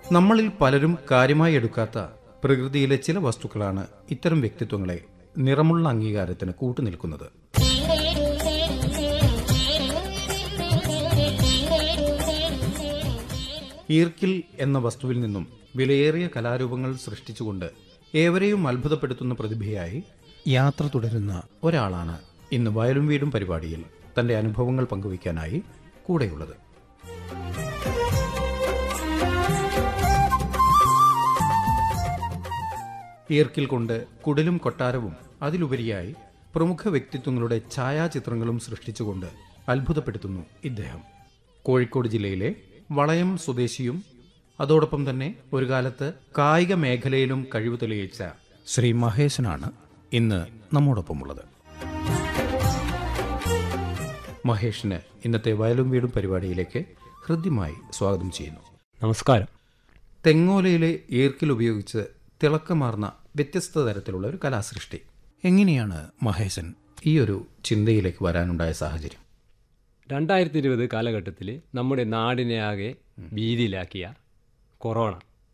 നമ്മളിൽ പലരും കാര്യമായി എടുക്കാത്ത പ്രകൃതിയിലെ ചില വസ്തുക്കളാണ് ഇത്തരം വ്യക്തിത്വങ്ങളെ നിറമുള്ള അംഗീകാരത്തിന് കൂട്ടുനിൽക്കുന്നത് ഈർക്കിൽ എന്ന വസ്തുവിൽ നിന്നും വിലയേറിയ കലാരൂപങ്ങൾ സൃഷ്ടിച്ചുകൊണ്ട് ഏവരെയും അത്ഭുതപ്പെടുത്തുന്ന പ്രതിഭയായി യാത്ര തുടരുന്ന ഒരാളാണ് ഇന്ന് വയലും വീടും പരിപാടിയിൽ തന്റെ അനുഭവങ്ങൾ പങ്കുവയ്ക്കാനായി കൂടെയുള്ളത് ഈർക്കിൽ കൊണ്ട് കുടിലും കൊട്ടാരവും അതിലുപരിയായി പ്രമുഖ വ്യക്തിത്വങ്ങളുടെ ഛായാചിത്രങ്ങളും സൃഷ്ടിച്ചുകൊണ്ട് അത്ഭുതപ്പെടുത്തുന്നു ഇദ്ദേഹം കോഴിക്കോട് ജില്ലയിലെ വളയം സ്വദേശിയും അതോടൊപ്പം തന്നെ ഒരു കാലത്ത് കായിക മേഖലയിലും കഴിവ് തെളിയിച്ച ശ്രീ മഹേശനാണ് ഇന്ന് നമ്മോടൊപ്പമുള്ളത് മഹേഷിന് ഇന്നത്തെ വയലും വീടും പരിപാടിയിലേക്ക് ഹൃദ്യമായി സ്വാഗതം ചെയ്യുന്നു നമസ്കാരം തെങ്ങോലയിലെ ഈർക്കിൽ ഉപയോഗിച്ച് തിളക്കമാർന്ന വ്യത്യസ്ത തരത്തിലുള്ള ഒരു കലാസൃഷ്ടി എങ്ങനെയാണ് മഹേശൻ ഈ ഒരു ചിന്തയിലേക്ക് വരാനുണ്ടായ സാഹചര്യം രണ്ടായിരത്തി ഇരുപത് കാലഘട്ടത്തിൽ നമ്മുടെ നാടിനെ ആകെ ഭീതിയിലാക്കിയ കൊറോണ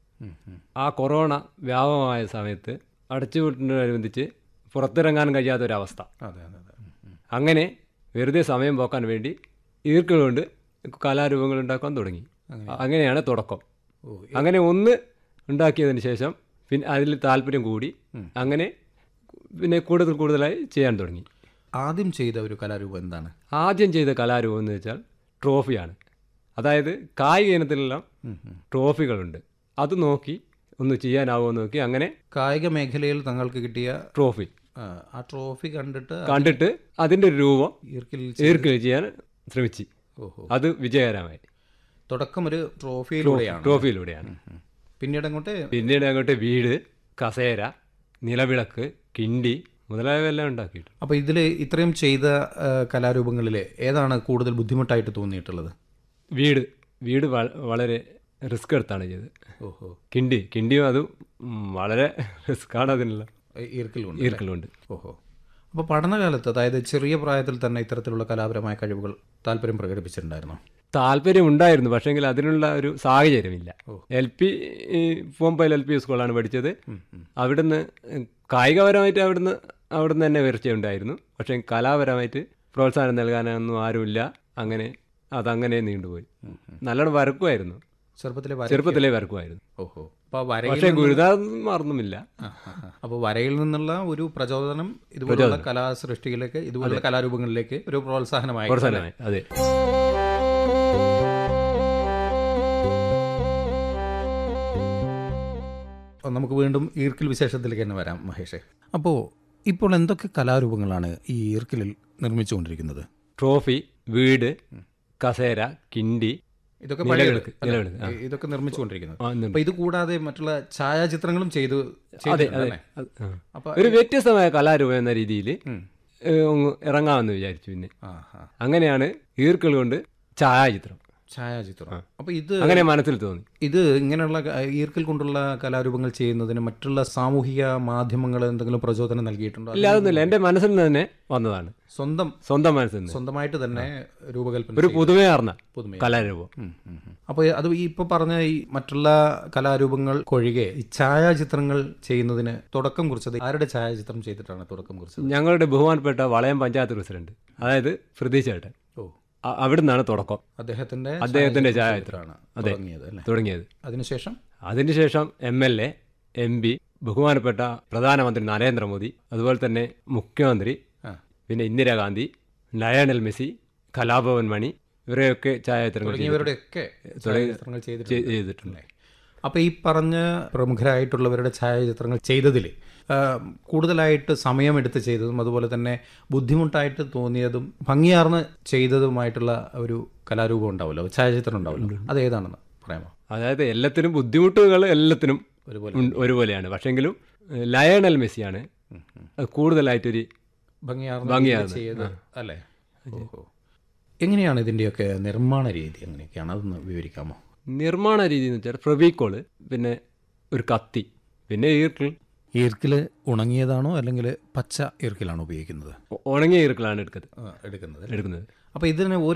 ആ കൊറോണ വ്യാപകമായ സമയത്ത് അടച്ചുപൂട്ടിനോടനുബന്ധിച്ച് പുറത്തിറങ്ങാൻ കഴിയാത്തൊരവസ്ഥ അതെ അതെ അതെ അങ്ങനെ വെറുതെ സമയം പോക്കാൻ വേണ്ടി ഈർക്കൾ കൊണ്ട് കലാരൂപങ്ങൾ ഉണ്ടാക്കാൻ തുടങ്ങി അങ്ങനെയാണ് തുടക്കം ഓ, അങ്ങനെ ഒന്ന് ഉണ്ടാക്കിയതിന് ശേഷം പിന്നെ അതിൽ താല്പര്യം കൂടി അങ്ങനെ പിന്നെ കൂടുതൽ കൂടുതലായി ചെയ്യാൻ തുടങ്ങി ആദ്യം ചെയ്ത ഒരു കലാരൂപം എന്താണ് ആദ്യം ചെയ്ത കലാരൂപം എന്ന് വെച്ചാൽ ട്രോഫിയാണ് അതായത് കായിക ഇനത്തിലെല്ലാം ട്രോഫികളുണ്ട് അത് നോക്കി ഒന്ന് ചെയ്യാനാവുമോ എന്ന് നോക്കി അങ്ങനെ കായിക മേഖലയിൽ തങ്ങൾക്ക് കിട്ടിയ ട്രോഫി ആ, ആ ട്രോഫി കണ്ടിട്ട് കണ്ടിട്ട് അതിൻ്റെ ഒരു രൂപം ഈർക്കിൽ ഈർക്കിൽ ചെയ്യാൻ ശ്രമിച്ചു ഓഹോ അത് വിജയകരമായി തുടക്കം ഒരു ട്രോഫിയിലൂടെയാണ് ട്രോഫിയിലൂടെയാണ് ഉം. പിന്നീട് അങ്ങോട്ട് പിന്നീട് അങ്ങോട്ട് വീട് കസേര നിലവിളക്ക് കിണ്ടി മുതലായവയെല്ലാം ഉണ്ടാക്കിയിട്ടുണ്ട് അപ്പൊ ഇതിൽ ഇത്രയും ചെയ്ത ആ, കലാരൂപങ്ങളിൽ ഏതാണ് കൂടുതൽ ബുദ്ധിമുട്ടായിട്ട് തോന്നിയിട്ടുള്ളത് വീട് വീട് വ- വളരെ റിസ്ക് എടുത്താണ് ചെയ്തത് ഓഹോ കിണ്ടി കിണ്ടിയും അത് ഉം, വളരെ റിസ്ക്കാണ് അതിനുള്ള ഈർക്കിലുണ്ട് ഈർക്കലുണ്ട് ഓഹോ അപ്പോൾ പഠനകാലത്ത് അതായത് ചെറിയ പ്രായത്തിൽ തന്നെ ഇത്തരത്തിലുള്ള കലാപരമായ കഴിവുകൾ താല്പര്യം പ്രകടിപ്പിച്ചിട്ടുണ്ടായിരുന്നോ താല്പര്യം ഉണ്ടായിരുന്നു പക്ഷേങ്കിൽ അതിനുള്ള ഒരു സാഹചര്യമില്ല എൽ പി പോമ്പയിൽ എൽ പി സ്കൂളാണ് പഠിച്ചത് അവിടുന്ന് കായികപരമായിട്ട് അവിടുന്ന് അവിടുന്ന് തന്നെ ഉയർച്ചയുണ്ടായിരുന്നു പക്ഷേ കലാപരമായിട്ട് പ്രോത്സാഹനം നൽകാനൊന്നും ആരുമില്ല അങ്ങനെ അതങ്ങനെ നീണ്ടുപോയി നല്ലോണം വരക്കുമായിരുന്നു ചെറുപ്പത്തിലെ വര ചെറുപ്പത്തിലേ വരക്കുമായിരുന്നു ഓഹോ അപ്പോൾ വരയിൽ പക്ഷേ ഗുരുതാർന്നൊന്നുമില്ല അപ്പോൾ വരയിൽ നിന്നുള്ള ഒരു പ്രചോദനം ഇതുപോലുള്ള കലാസൃഷ്ടികളിലേക്ക് ഇതുപോലുള്ള കലാരൂപങ്ങളിലേക്ക് ഒരു പ്രോത്സാഹനമായി പ്രോത്സാഹനമായി അതെ നമുക്ക് വീണ്ടും ഈർക്കിൽ വിശേഷത്തിലേക്ക് തന്നെ വരാം മഹേഷേ അപ്പോൾ ഇപ്പോൾ എന്തൊക്കെ കലാരൂപങ്ങളാണ് ഈ ഈർക്കിലിൽ നിർമ്മിച്ചുകൊണ്ടിരിക്കുന്നത് ട്രോഫി വീട് കസേര കിണ്ടി ഇതൊക്കെ നിലവിളക്ക് പഴയ- അല്ല, നിലവിളക്ക് ആ. ഇതൊക്കെ നിർമ്മിച്ചുകൊണ്ടിരിക്കുന്നത് ആ, ഉണ്ട്. അപ്പൊ ഇത് കൂടാതെ മറ്റുള്ള ഛായാചിത്രങ്ങളും ചെയ്തു അതെ ചെയ്തിട്ടുണ്ട് അതെ അല്ലേ? അത്, ആ. അപ്പൊ ഒരു വ്യത്യസ്തമായ കലാരൂപം എന്ന രീതിയിൽ ഉം. ഇറങ്ങാമെന്ന് വിചാരിച്ചു പിന്നെ ആ ആ അങ്ങനെയാണ് ഈർക്കൾ കൊണ്ട് ഛായാചിത്രം ഛായാചിത്രം അപ്പൊ ഇത് അങ്ങനെ മനസ്സിൽ തോന്നി ഇത് ഇങ്ങനെയുള്ള ക- ഈർക്കിൽ കൊണ്ടുള്ള കലാരൂപങ്ങൾ ചെയ്യുന്നതിന് മറ്റുള്ള സാമൂഹിക മാധ്യമങ്ങൾ എന്തെങ്കിലും പ്രചോദനം നൽകിയിട്ടുണ്ടോ ഇല്ല അതൊന്നുമില്ല എൻ്റെ മനസ്സിൽ നിന്ന് തന്നെ വന്നതാണ് സ്വന്തം സ്വന്തം മനസ്സിൽ നിന്ന് സ്വന്തമായിട്ട് തന്നെ രൂപകൽപ്പന ഒരു പുതുമയാർന്ന പുതുമ കലാരൂപം അപ്പോൾ അത് ഈ ഇപ്പൊ പറഞ്ഞ ഈ മറ്റുള്ള കലാരൂപങ്ങൾ കൊഴികെ ഈ ഛായാചിത്രങ്ങൾ ചെയ്യുന്നതിന് തുടക്കം കുറിച്ചത് ആരുടെ ഛായാചിത്രം ചെയ്തിട്ടാണ് തുടക്കം കുറിച്ചത് ഞങ്ങളുടെ ബഹുമാനപ്പെട്ട വളയം പഞ്ചായത്ത് പ്രസിഡന്റ് അതായത് പ്രതീക്ഷ ചേട്ടൻ ഓ അ- അവിടുന്നാണ് തുടക്കം അദ്ദേഹത്തിന്റെ അദ്ദേഹത്തിന്റെ ഛായാചിത്രമാണ് അതെ. തുടങ്ങിയത് അല്ലേ തുടങ്ങിയത് അതിനുശേഷം അതിനുശേഷം M L A M P ബഹുമാനപ്പെട്ട പ്രധാനമന്ത്രി നരേന്ദ്രമോദി അതുപോലെ തന്നെ മുഖ്യമന്ത്രി ആ. പിന്നെ ഇന്ദിരാഗാന്ധി ലയണൽ മെസ്സി കലാഭവൻ മണി ഇവരെയൊക്കെ ഛായാചിത്രങ്ങൾ ചെയ്തു- തുടങ്ങിയവരുടെയൊക്കെ ഛായാചിത്രങ്ങൾ ചെയ്തിട്ടുണ്ട് ചെയ്- ചെയ്തിട്ടുണ്ട് അപ്പൊ ഈ പറഞ്ഞ പ്രമുഖരായിട്ടുള്ളവരുടെ ഛായാചിത്രങ്ങൾ ചെയ്തതിൽ കൂടുതലായിട്ട് സമയമെടുത്ത് ചെയ്തതും അതുപോലെ തന്നെ ബുദ്ധിമുട്ടായിട്ട് തോന്നിയതും ഭംഗിയാർന്ന് ചെയ്തതുമായിട്ടുള്ള ഒരു കലാരൂപം ഉണ്ടാവുമല്ലോ ഛായാചിത്രം ഉണ്ടാവുമല്ലോ അത് ഏതാണെന്ന് പറയാമോ അതായത് എല്ലാത്തിനും ബുദ്ധിമുട്ടുകൾ എല്ലാത്തിനും ഒരുപോലെ ഉണ്ട്- ഒരുപോലെയാണ് പക്ഷെങ്കിലും ഏഹ്, ലയണൽ മെസ്സിയാണ് അത് കൂടുതലായിട്ടൊരു ഭംഗിയാർന്ന് ഭംഗിയാർന്ന്, ചെയ്ത് അല്ലേ ഓഹോ എങ്ങനെയാണ് ഇതിന്റെയൊക്കെ നിർമ്മാണ രീതി എങ്ങനെയൊക്കെയാണ് അതൊന്ന് വിവരിക്കാമോ നിർമ്മാണ രീതി എന്ന് വെച്ചാൽ ഫെവിക്കോള് പിന്നെ ഒരു കത്തി പിന്നെ ഈർക്കിൾ ഈർക്കില് ഉണങ്ങിയതാണോ അല്ലെങ്കിൽ പച്ച ഈർക്കിലാണോ ഉപയോഗിക്കുന്നത് ഉണങ്ങിയ ഈർക്കിളാണ് എടുക്കുന്നത് എടുക്കുന്നത് എടുക്കുന്നത് അപ്പോൾ ഇതിന് ഓരോ